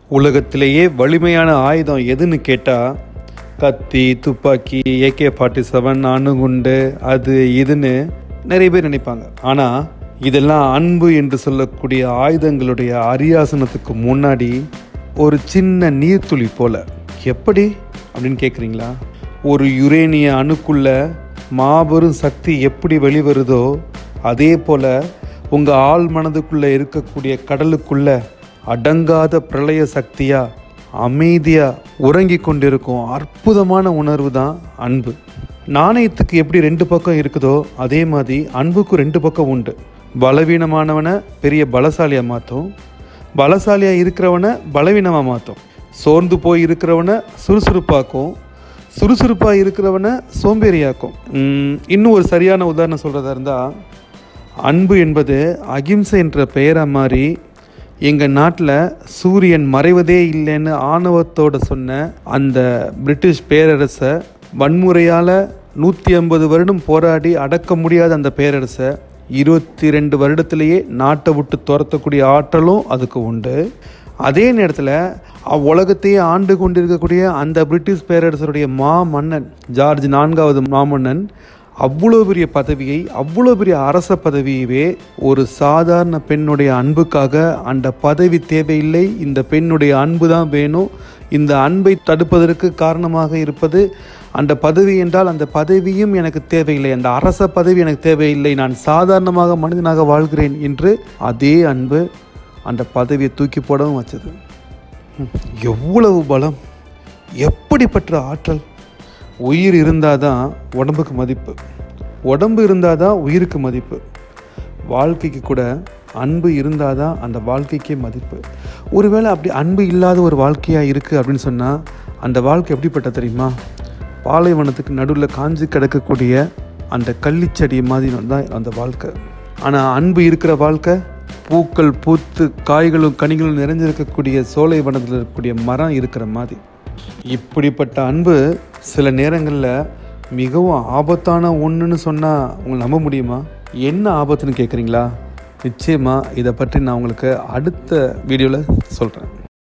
உலகத்திலேயே வலிமையான ஆயுதம் எதுன்னு கேட்டால் கத்தி துப்பாக்கி ஏகே ஃபார்ட்டி செவன் அணுகுண்டு அது இதுன்னு நிறைய பேர் நினைப்பாங்க ஆனால் இதெல்லாம் அன்பு என்று சொல்லக்கூடிய ஆயுதங்களுடைய அரியாசனத்துக்கு முன்னாடி ஒரு சின்ன நீர்த்துளி போல எப்படி அப்படின்னு கேட்குறீங்களா ஒரு யுரேனிய அணுக்குள்ள மாபெரும் சக்தி எப்படி வெளிவருதோ அதே போல் உங்கள் ஆள் மனதுக்குள்ளே இருக்கக்கூடிய கடலுக்குள்ள அடங்காத பிரளய சக்தியா அமைதியாக உறங்கி கொண்டிருக்கும் அற்புதமான உணர்வு தான் அன்பு நாணயத்துக்கு எப்படி ரெண்டு பக்கம் இருக்குதோ அதே மாதிரி அன்புக்கும் ரெண்டு பக்கம் உண்டு பலவீனமானவனை பெரிய பலசாலியாக மாற்றும் பலசாலியாக இருக்கிறவனை பலவீனமாக மாற்றும் சோர்ந்து போய் இருக்கிறவனை சுறுசுறுப்பாக்கும் சுறுசுறுப்பாக இருக்கிறவனை சோம்பேறியாக்கும் உம், இன்னும் ஒரு சரியான உதாரணம் சொல்கிறதா இருந்தால் அன்பு என்பது அகிம்சை என்ற பெயரை மாதிரி எங்கள் நாட்டில் சூரியன் மறைவதே இல்லைன்னு ஆணவத்தோட சொன்ன அந்த பிரிட்டிஷ் பேரரசை வன்முறையால் நூற்றி ஐம்பது வருடம் போராடி அடக்க முடியாத அந்த பேரரசை இருபத்தி ரெண்டு வருடத்திலேயே நாட்டை விட்டு துரத்தக்கூடிய ஆற்றலும் அதுக்கு உண்டு அதே நேரத்தில் உலகத்தையே ஆண்டு கொண்டிருக்கக்கூடிய அந்த பிரிட்டிஷ் பேரரசருடைய மா மன்னன் ஜார்ஜ் நான்காவது மாமன்னன் அவ்வளோ பெரிய பதவியை அவ்வளோ பெரிய அரச பதவியவே ஒரு சாதாரண பெண்ணுடைய அன்புக்காக அந்த பதவி தேவையில்லை இந்த பெண்ணுடைய அன்பு தான் வேணும் இந்த அன்பை தடுப்பதற்கு காரணமாக இருப்பது அந்த பதவி என்றால் அந்த பதவியும் எனக்கு தேவையில்லை அந்த அரச பதவி எனக்கு தேவையில்லை நான் சாதாரணமாக மனிதனாக வாழ்கிறேன் என்று அதே அன்பு அந்த பதவியை தூக்கி போடவும் வச்சது ம், எவ்வளவு பலம் எப்படிப்பட்ட ஆற்றல் உயிர் இருந்தால் தான் உடம்புக்கு மதிப்பு உடம்பு இருந்தால் தான் உயிருக்கு மதிப்பு வாழ்க்கைக்கு கூட அன்பு இருந்தால் தான் அந்த வாழ்க்கைக்கே மதிப்பு ஒருவேளை அப்படி அன்பு இல்லாத ஒரு வாழ்க்கையாக இருக்குது அப்படின்னு சொன்னால் அந்த வாழ்க்கை எப்படிப்பட்ட தெரியுமா பாலைவனத்துக்கு நடுவில் காஞ்சு கிடக்கக்கூடிய அந்த கள்ளிச்செடி மாதிரி தான் அந்த வாழ்க்கை ஆனால் அன்பு இருக்கிற வாழ்க்கை பூக்கள் பூத்து காய்களும் கனிகளும் நிறைஞ்சிருக்கக்கூடிய சோலை வனத்தில் இருக்கக்கூடிய மரம் இருக்கிற மாதிரி இப்படிப்பட்ட அன்பு சில நேரங்களில் மிகவும் ஆபத்தான ஒன்றுன்னு சொன்னால் உங்களை நம்ப முடியுமா என்ன ஆபத்துன்னு கேட்குறீங்களா நிச்சயமாக இதை பற்றி நான் உங்களுக்கு அடுத்த வீடியோவில் சொல்கிறேன்